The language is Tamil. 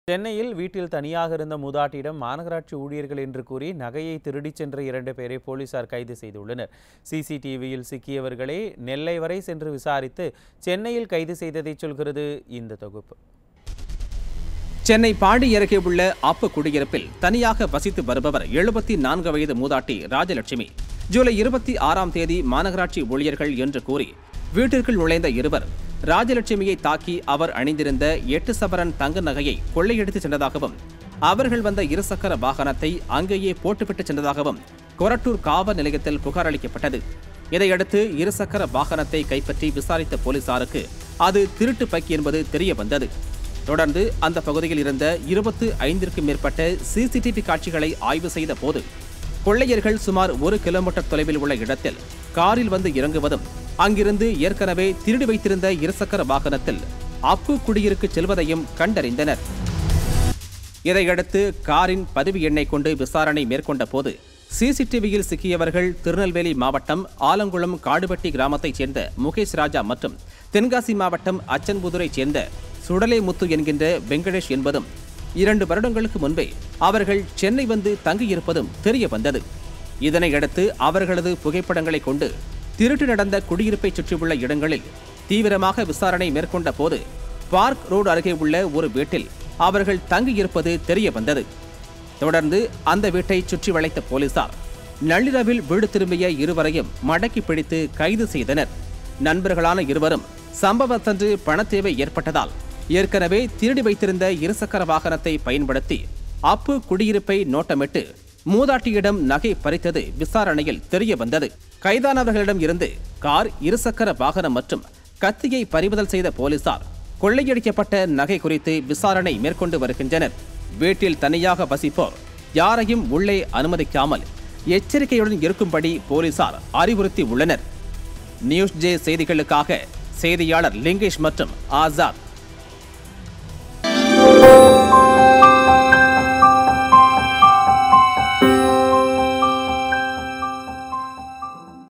சென்னையில் வீட்டில் தனியாக இருந்த மூதாட்டியிடம் மாநகராட்சி ஊழியர்கள் என்று கூறி நகையை திருடிச் சென்ற இரண்டு பேரை போலீசார் கைது செய்துள்ளனர் சிசிடிவியில் சிக்கியவர்களை நெல்லை வரை சென்று விசாரித்து சென்னையில் கைது செய்ததை சொல்கிறது இந்த தொகுப்பு சென்னை பாடி அருகே உள்ள ஆப்பு குடியிருப்பில் தனியாக வசித்து வருபவர் எழுபத்தி நான்கு வயது மூதாட்டி ராஜலட்சுமி ஜூலை இருபத்தி ஆறாம் தேதி மாநகராட்சி ஊழியர்கள் என்று கூறி வீட்டிற்குள் நுழைந்த இருவர் ராஜலட்சுமியை தாக்கி அவர் அணிந்திருந்த எட்டு சவரன் தங்க நகையை கொள்ளையடித்து சென்றதாகவும் அவர்கள் வந்த இருசக்கர வாகனத்தை அங்கேயே போட்டுவிட்டு சென்றதாகவும் கொரட்டூர் காவல் நிலையத்தில் புகார் அளிக்கப்பட்டது இதையடுத்து இருசக்கர வாகனத்தை கைப்பற்றி விசாரித்த போலீசாருக்கு அது திருட்டு பைக் என்பது தெரிய வந்தது தொடர்ந்து அந்த பகுதியில் இருந்த இருபத்து ஐந்திற்கும் மேற்பட்ட சிசிடிவி காட்சிகளை ஆய்வு செய்த போது கொள்ளையர்கள் சுமார் ஒரு கிலோமீட்டர் தொலைவில் உள்ள இடத்தில் காரில் வந்து இறங்குவதும் அங்கிருந்து ஏற்கனவே திருடி வைத்திருந்த இருசக்கர வாகனத்தில் அப்பு குடியிருக்கு செல்வதையும் கண்டறிந்தனர் இதையடுத்து காரின் பதிவு எண்ணை கொண்டு விசாரணை மேற்கொண்ட போது சிசிடிவியில் சிக்கியவர்கள் திருநெல்வேலி மாவட்டம் ஆலங்குளம் காடுபட்டி கிராமத்தைச் சேர்ந்த முகேஷ் ராஜா மற்றும் தென்காசி மாவட்டம் அச்சன்புதுரைச் சேர்ந்த சுடலை முத்து என்கின்ற வெங்கடேஷ் என்பதும் இரண்டு வருடங்களுக்கு முன்பே அவர்கள் சென்னை வந்து தங்கியிருப்பதும் தெரிய வந்தது இதனையடுத்து அவர்களது புகைப்படங்களை கொண்டு திருட்டு நடந்த குடியிருப்பை சுற்றியுள்ள இடங்களில் தீவிரமாக விசாரணை மேற்கொண்ட போது பார்க் ரோடு அருகே உள்ள ஒரு வீட்டில் அவர்கள் தங்கியிருப்பது தெரிய வந்தது தொடர்ந்து அந்த வீட்டை சுற்றி வளைத்த போலீசார் நள்ளிரவில் வீடு திரும்பிய இருவரையும் மடக்கி பிடித்து கைது செய்தனர் நண்பர்களான இருவரும் சம்பவத்தன்று பணத்தேவை ஏற்பட்டதால் ஏற்கனவே திருடி வைத்திருந்த இருசக்கர வாகனத்தை பயன்படுத்தி அப்பு குடியிருப்பை நோட்டமிட்டு மூதாட்டியிடம் நகை பறித்தது விசாரணையில் தெரிய வந்தது கைதானவர்களிடம் இருந்து கார் இருசக்கர வாகனம் மற்றும் கத்தியை பறிமுதல் செய்த போலீசார் கொள்ளையடிக்கப்பட்ட நகை குறித்து விசாரணை மேற்கொண்டு வருகின்றனர் வீட்டில் தனியாக வசிப்போர் யாரையும் உள்ளே அனுமதிக்காமல் எச்சரிக்கையுடன் இருக்கும்படி போலீசார் அறிவுறுத்தி உள்ளனர் நியூஸ் ஜே செய்திகளுக்காக செய்தியாளர் லிங்கேஷ் மற்றும் ஆசாத்